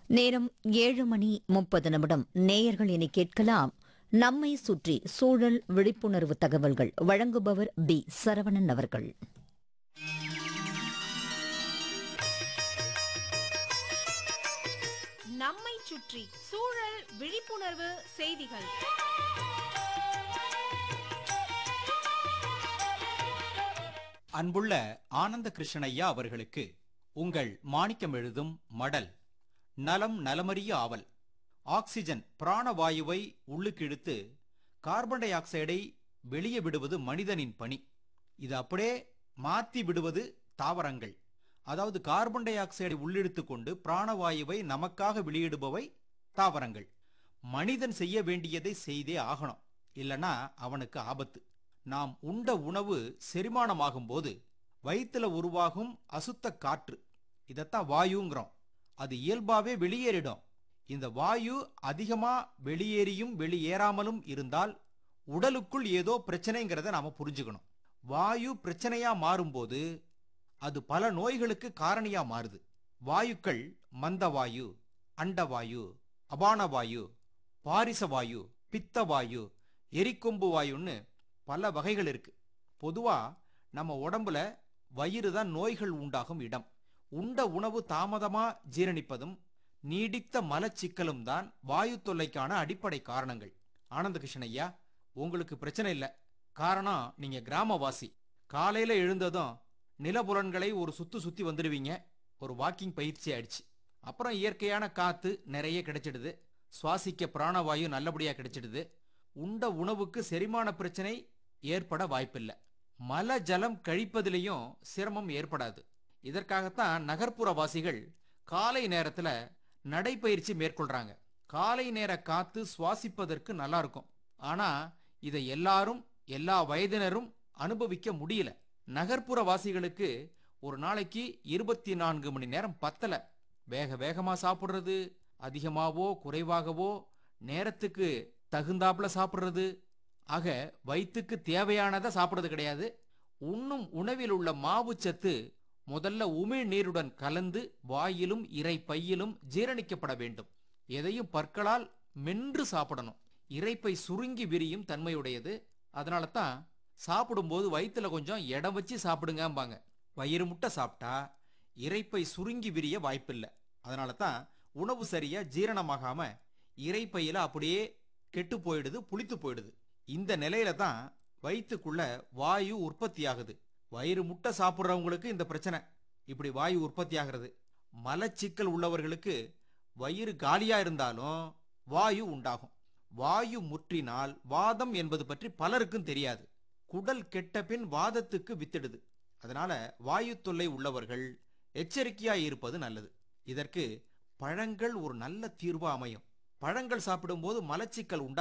நேரம் ஏழு மணி முப்பது நிமிடம் நேயர்கள் இனி கேட்கலாம் நம்மை சுற்றி சூழல் விழிப்புணர்வு தகவல்கள் வழங்குபவர் பி சரவணன் அவர்கள் நம்மை சுற்றி சூழல் விழிப்புணர்வு செய்திகள் அன்புள்ள ஆனந்த கிருஷ்ணய்யா அவர்களுக்கு உங்கள் மாணிக்கம் எழுதும் மடல் நலம் நலமறிய ஆவல் ஆக்சிஜன் பிராணவாயுவை உள்ளுக்கிழுத்து கார்பன் டை ஆக்சைடை வெளியே விடுவது மனிதனின் பணி இது அப்படியே மாத்தி விடுவது தாவரங்கள் அதாவது கார்பன் டை ஆக்சைடை உள்ளிழுத்துக் கொண்டு பிராணவாயுவை நமக்காக வெளியிடுபவை தாவரங்கள் மனிதன் செய்ய வேண்டியதை செய்தே ஆகணும் இல்லனா அவனுக்கு ஆபத்து நாம் உண்ட உணவு செரிமானமாகும் போது வயித்துல உருவாகும் அசுத்த காற்று இதைத்தான் வாயுங்கிறோம் அது இயல்பாவே வெளியேறிடும் இந்த வாயு அதிகமா வெளியேறியும் வெளியேறாமலும் இருந்தால் உடலுக்குள் ஏதோ பிரச்சனைங்கிறத நாம புரிஞ்சுக்கணும் வாயு பிரச்சனையா மாறும்போது அது பல நோய்களுக்கு காரணியா மாறுது வாயுக்கள் மந்தவாயு அண்டவாயு அபானவாயு பாரிசவாயு பித்தவாயு எரிக்கொம்பு வாயுன்னு பல வகைகள் இருக்கு பொதுவா நம்ம உடம்புல வயிறு தான் நோய்கள் உண்டாகும் இடம் உண்ட உணவு தாமதமா ஜீரணிப்பதும் நீடித்த மலச்சிக்கலும் தான் வாயு தொல்லைக்கான அடிப்படை காரணங்கள் ஆனந்த கிருஷ்ணன் ஐயா உங்களுக்கு பிரச்சனை இல்லை காரணம் நீங்க கிராமவாசி காலையில எழுந்ததும் நிலபுலன்களை ஒரு சுத்து சுத்தி வந்துடுவீங்க ஒரு வாக்கிங் பயிற்சி ஆயிடுச்சு அப்புறம் இயற்கையான காத்து நிறைய கிடைச்சிடுது சுவாசிக்க பிராணவாயு நல்லபடியா கிடைச்சிடுது உண்ட உணவுக்கு செரிமான பிரச்சனை ஏற்பட வாய்ப்பில்லை மல ஜலம் கழிப்பதிலையும் சிரமம் ஏற்படாது இதற்காகத்தான் நகர்ப்புற வாசிகள் காலை நேரத்துல நடைப்பயிற்சி மேற்கொள்றாங்க காலை நேர காத்து சுவாசிப்பதற்கு நல்லா இருக்கும் ஆனா இதை எல்லாரும் எல்லா வயதினரும் அனுபவிக்க முடியல நகர்ப்புற வாசிகளுக்கு ஒரு நாளைக்கு இருபத்தி நான்கு மணி நேரம் பத்தல வேக வேகமா சாப்பிடுறது அதிகமாவோ குறைவாகவோ நேரத்துக்கு தகுந்தாப்புல சாப்பிடுறது ஆக வயிற்றுக்கு தேவையானதை சாப்பிடுறது கிடையாது உண்ணும் உணவில் உள்ள மாவுச்சத்து முதல்ல உமிழ் நீருடன் கலந்து வாயிலும் இறை பையிலும் ஜீரணிக்கப்பட வேண்டும் எதையும் பற்களால் மென்று சாப்பிடணும் இறைப்பை சுருங்கி விரியும் தன்மையுடையது அதனால தான் சாப்பிடும்போது வயிற்றுல கொஞ்சம் இடம் வச்சு சாப்பிடுங்கம்பாங்க வயிறு முட்டை சாப்பிட்டா இறைப்பை சுருங்கி விரிய வாய்ப்பில்லை அதனால தான் உணவு சரியா ஜீரணமாகாம இறைப்பையில அப்படியே கெட்டு போயிடுது புளித்து போயிடுது இந்த நிலையில தான் வயிற்றுக்குள்ள வாயு உற்பத்தி ஆகுது வயிறு முட்டை சாப்பிட்றவங்களுக்கு இந்த பிரச்சனை இப்படி வாயு உற்பத்தி ஆகிறது மலச்சிக்கல் உள்ளவர்களுக்கு வயிறு காலியா இருந்தாலும் வாயு உண்டாகும் வாயு முற்றினால் வாதம் என்பது பற்றி பலருக்கும் தெரியாது குடல் கெட்ட பின் வாதத்துக்கு வித்திடுது அதனால வாயு தொல்லை உள்ளவர்கள் எச்சரிக்கையா இருப்பது நல்லது இதற்கு பழங்கள் ஒரு நல்ல தீர்வா அமையும் பழங்கள் சாப்பிடும்போது மலச்சிக்கல் உண்டா